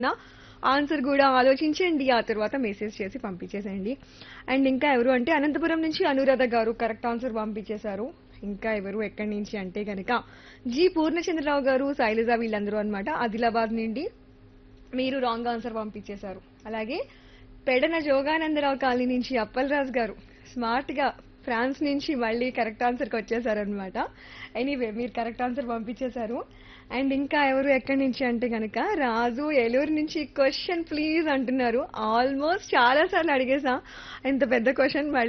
answer కూడా ఆలోచించండి ఆ తర్వాత మెసేజ్ చేసి పంపించేసేయండి అండ్ ఇంకా ఎవరు అంటే అనంతపురం నుంచి అనురాధ గారు కరెక్ట్ ఆన్సర్ పంపించేశారు ఇంకా ఎవరు ఎక్కడి నుంచి అంటే కనుక జి పూర్ణచంద్రరావు గారు శైలజ వీళ్ళందరూ అన్నమాట ఆదిలాబాద్ నుండి మీరు రాంగ్ ఆన్సర్ పంపించేశారు అలాగే పెడన జోగానందరావు కాలనీ నుంచి అప్పలరాజు గారు స్మార్ట్ గా ఫ్రాన్స్ నుంచి మళ్ళీ కరెక్ట్ ఆన్సర్కి వచ్చేసారనమాట ఎనీవే మీరు కరెక్ట్ ఆన్సర్ పంపించేశారు అండ్ ఇంకా ఎవరు ఎక్కడి నుంచి అంటే కనుక రాజు ఏలూరు నుంచి క్వశ్చన్ ప్లీజ్ అంటున్నారు ఆల్మోస్ట్ చాలా సార్లు అడిగేసా ఇంత పెద్ద క్వశ్చన్ మళ్ళీ